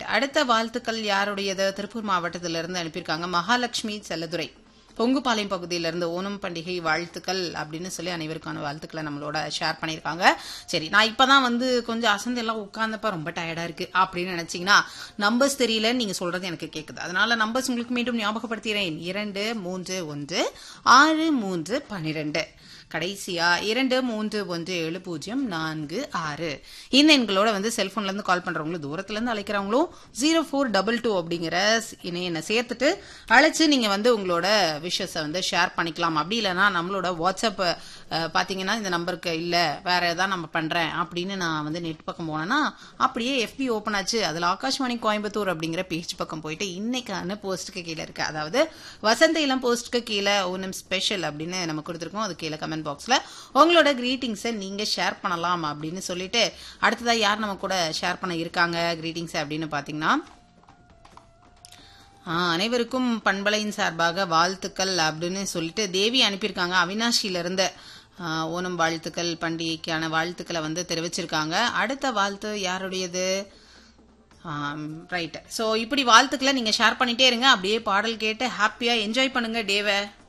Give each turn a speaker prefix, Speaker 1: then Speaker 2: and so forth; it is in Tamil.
Speaker 1: ரைட் அடுத்த வாழ்த்துக்கள் யாருடையது திருப்பூர் மாவட்டத்திலிருந்து அனுப்பியிருக்காங்க மகாலட்சுமி செல்லதுரை பொங்குபாளையம் பகுதியிலிருந்து ஓணம் பண்டிகை வாழ்த்துக்கள் அப்படின்னு சொல்லி அனைவருக்கான வாழ்த்துக்களை நம்மளோட ஷேர் பண்ணியிருக்காங்க சரி நான் இப்பதான் வந்து கொஞ்சம் அசந்து எல்லாம் உட்கார்ந்தப்ப ரொம்ப டயர்டா இருக்கு அப்படின்னு நினைச்சீங்கன்னா நம்பர்ஸ் தெரியல நீங்க சொல்றது எனக்கு கேக்குது அதனால நம்பர்ஸ் உங்களுக்கு மீண்டும் ஞாபகப்படுத்துகிறேன் இரண்டு மூன்று ஒன்று ஆறு மூன்று பன்னிரெண்டு கடைசியா இரண்டு மூன்று ஒன்று ஏழு பூஜ்ஜியம் நான்கு ஆறு இந்த எண்களோட வந்து செல்போன்ல இருந்து கால் பண்றவங்களும் தூரத்துல இருந்து அழைக்கிறவங்களும் ஜீரோ ஃபோர் டபுள் டூ அப்படிங்கிற இணையனை சேர்த்துட்டு அழைச்சு நீங்க வந்து உங்களோட விஷஸ வந்து ஷேர் பண்ணிக்கலாம் அப்படி இல்லைன்னா நம்மளோட வாட்ஸ்அப் அஹ், பாத்தீங்கன்னா இந்த நம்பருக்கு இல்ல வேற ஏதாவது நம்ம பண்றேன் அப்படின்னு நான் வந்து நெட் பக்கம் போனேன்னா அப்படியே எஃபி ஓபன் ஆச்சு அதுல ஆகாஷ்வாணி கோயம்புத்தூர் அப்படிங்கிற பேஜ் பக்கம் போயிட்டு இன்னைக்கான போஸ்ட்டுக்கு கீழே இருக்கு அதாவது வசந்த இளம் போஸ்ட்டுக்கு கீழே ஓனம் ஸ்பெஷல் அப்படின்னு நம்ம கொடுத்துருக்கோம் அது கீழே கமெண்ட் பாக்ஸ்ல உங்களோட கிரீட்டிங்ஸை நீங்க ஷேர் பண்ணலாம் அப்படின்னு சொல்லிட்டு அடுத்ததா யார் நம்ம கூட ஷேர் பண்ண இருக்காங்க கிரீட்டிங்ஸ் அப்படின்னு பாத்தீங்கன்னா ஆ, அனைவருக்கும் பண்பலையின் சார்பாக வாழ்த்துக்கள் அப்படின்னு சொல்லிட்டு தேவி அனுப்பியிருக்காங்க அவினாஷில இருந்து ஆ, ஓணம் வாழ்த்துக்கள் பண்டிகைக்கான வாழ்த்துக்களை வந்து தெரிவிச்சிருக்காங்க அடுத்த வாழ்த்து யாருடையது ரைட் ஸோ இப்படி வாழ்த்துக்களை நீங்க ஷேர் பண்ணிட்டே இருங்க அப்படியே பாடல் கேட்டு ஹாப்பியா என்ஜாய் பண்ணுங்க டேவை